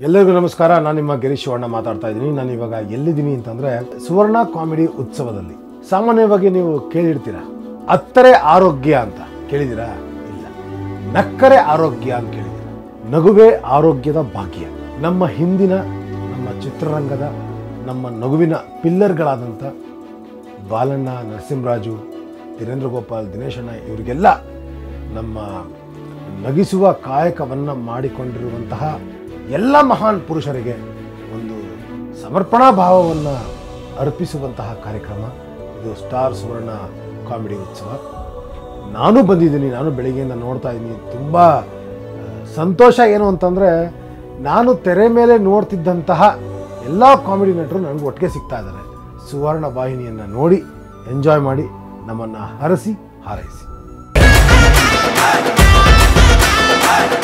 ಎಲ್ಲರಿಗೂ ನಮಸ್ಕಾರ ನಾನು ನಿಮ್ಮ ಗಿರೀಶ್ ಶಿವಣ್ಣ ಮಾತಾಡ್ತಾ ಇದ್ದೀನಿ ನಾನು ಇವಾಗ ಎಲ್ಲಿದ್ದೀನಿ ಅಂತಂದ್ರೆ ಸುವರ್ಣ ಕಾಮಿಡಿ ಉತ್ಸವದಲ್ಲಿ ಸಾಮಾನ್ಯವಾಗಿ ನೀವು ಕೇಳಿರ್ತೀರ ಅತ್ತರೆ ಆರೋಗ್ಯ ಅಂತ ಕೇಳಿದಿರಾ ಇಲ್ಲ ನಕ್ಕರೆ ಆರೋಗ್ಯ ಅಂತ ಕೇಳಿದಿರ ನಗುವೇ ಆರೋಗ್ಯದ ಭಾಗ್ಯ ನಮ್ಮ ಹಿಂದಿನ ನಮ್ಮ ಚಿತ್ರರಂಗದ ನಮ್ಮ ನಗುವಿನ ಪಿಲ್ಲರ್ಗಳಾದಂಥ ಬಾಲಣ್ಣ ನರಸಿಂಹರಾಜು ವೀರೇಂದ್ರ ಗೋಪಾಲ್ ದಿನೇಶಣ್ಣ ಇವರಿಗೆಲ್ಲ ನಮ್ಮ ನಗಿಸುವ ಕಾಯಕವನ್ನು ಮಾಡಿಕೊಂಡಿರುವಂತಹ ಎಲ್ಲ ಮಹಾನ್ ಪುರುಷರಿಗೆ ಒಂದು ಸಮರ್ಪಣಾ ಭಾವವನ್ನು ಅರ್ಪಿಸುವಂತಹ ಕಾರ್ಯಕ್ರಮ ಇದು ಸ್ಟಾರ್ ಸುವರ್ಣ ಕಾಮಿಡಿ ಉತ್ಸವ ನಾನು ಬಂದಿದ್ದೀನಿ ನಾನು ಬೆಳಿಗ್ಗೆಯಿಂದ ನೋಡ್ತಾ ಇದ್ದೀನಿ ತುಂಬ ಸಂತೋಷ ಏನು ಅಂತಂದರೆ ನಾನು ತೆರೆ ಮೇಲೆ ನೋಡ್ತಿದ್ದಂತಹ ಎಲ್ಲ ಕಾಮಿಡಿ ನಟರು ನನಗೆ ಒಟ್ಟಿಗೆ ಸಿಗ್ತಾ ಇದ್ದಾರೆ ಸುವರ್ಣ ವಾಹಿನಿಯನ್ನು ನೋಡಿ ಎಂಜಾಯ್ ಮಾಡಿ ನಮ್ಮನ್ನು ಹರಸಿ ಹಾರೈಸಿ